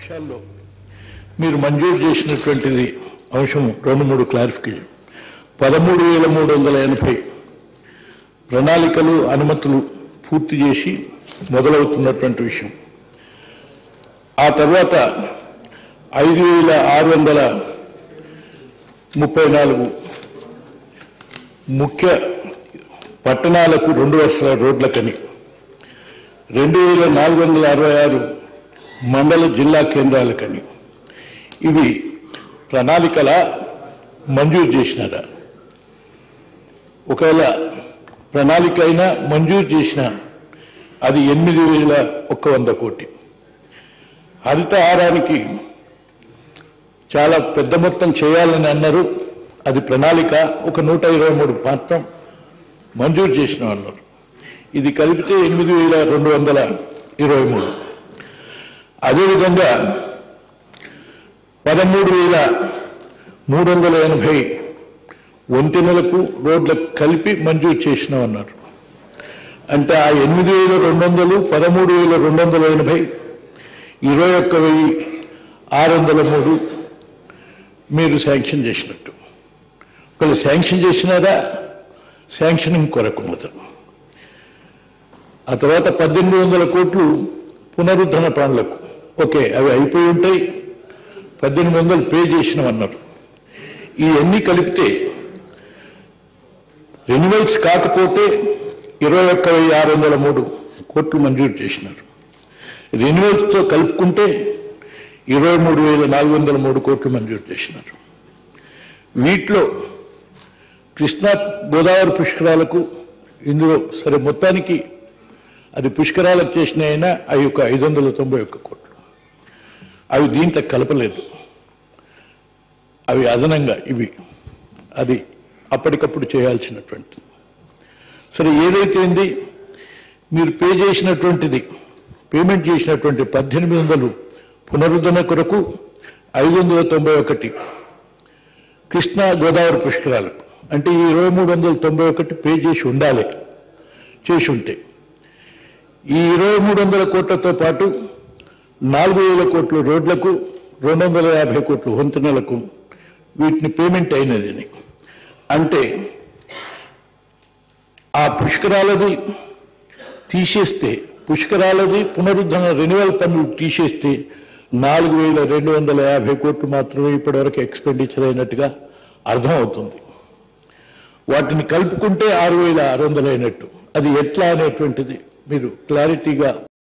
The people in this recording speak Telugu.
అంశాల్లో మీరు మంజూరు చేసినటువంటిది అంశం రెండు మూడు క్లారిఫికేషన్ పదమూడు వేల మూడు వందల ఎనభై ప్రణాళికలు అనుమతులు పూర్తి చేసి మొదలవుతున్నటువంటి విషయం ఆ తర్వాత ఐదు వేల ఆరు వందల ముప్పై నాలుగు ముఖ్య పట్టణాలకు రెండు వర్షాల రోడ్లకని రెండు వేల నాలుగు వందల అరవై ఆరు మండల జిల్లా కేంద్రాలకని ఇవి ప్రణాళికల మంజూరు చేసినారా ఒకవేళ ప్రణాళిక అయినా మంజూరు చేసిన అది ఎనిమిది వేల ఒక్క వంద కోటి హరితహారానికి చాలా పెద్ద మొత్తం చేయాలని అన్నారు అది ప్రణాళిక ఒక నూట ఇరవై మూడు మాత్రం మంజూరు చేసిన అన్నారు ఇది కలిపితే ఎనిమిది వేల రెండు వందల ఇరవై మూడు అదేవిధంగా పదమూడు వేల మూడు వందల ఎనభై వంతెనలకు రోడ్లకు కలిపి మంజూరు చేసినామన్నారు అంటే ఆ ఎనిమిది వేల రెండు వందలు పదమూడు వేల రెండు వందల ఎనభై ఇరవై ఒక్క వెయ్యి ఆరు వందల మూడు మీరు శాంక్షన్ చేసినట్టు ఒకళ్ళు శాంక్షన్ చేసినారా శాంక్షనింగ్ కొరకు మొదలు ఆ తర్వాత పద్దెనిమిది వందల కోట్లు పునరుద్ధరణ పనులకు ఓకే అవి అయిపోయి ఉంటాయి పద్దెనిమిది వందలు పే చేసినామన్నారు ఇవన్నీ కలిపితే రెన్యువల్స్ కాకపోతే ఇరవై ఒక్క వెయ్యి ఆరు వందల మూడు కోట్లు మంజూరు చేసినారు రెన్యువల్స్తో కలుపుకుంటే ఇరవై మూడు వేల నాలుగు వందల మూడు కోట్లు మంజూరు చేసినారు వీటిలో కృష్ణా గోదావరి పుష్కరాలకు ఇందులో సరే మొత్తానికి అది పుష్కరాలకు చేసిన అయినా అవి ఒక ఐదు వందల తొంభై ఒక్క కోట్లు అవి దీంట్లో కలపలేదు అవి అదనంగా ఇవి అది అప్పటికప్పుడు చేయాల్సినటువంటి సరే ఏదైతే ఉంది మీరు పే చేసినటువంటిది పేమెంట్ చేసినటువంటి పద్దెనిమిది వందలు పునరుద్ధరణ కొరకు ఐదు వందల తొంభై ఒకటి కృష్ణా గోదావరి పుష్కరాలకు అంటే ఈ ఇరవై మూడు వందల తొంభై ఒకటి పే చేసి ఉండాలి చేసి ఉంటే ఈ ఇరవై మూడు వందల కోట్లతో పాటు నాలుగు వేల కోట్లు రోడ్లకు రెండు వందల యాభై కోట్లు వంతెనలకు వీటిని పేమెంట్ అయినది అంటే ఆ పుష్కరాలది తీసేస్తే పుష్కరాలది పునరుద్ధరణ రెన్యువల్ పనులు తీసేస్తే నాలుగు వేల రెండు వందల యాభై కోట్లు మాత్రమే ఇప్పటివరకు ఎక్స్పెండిచర్ అయినట్టుగా అర్థమవుతుంది వాటిని కలుపుకుంటే ఆరు వేల ఆరు వందలు అయినట్టు అది ఎట్లా అనేటువంటిది మీరు క్లారిటీగా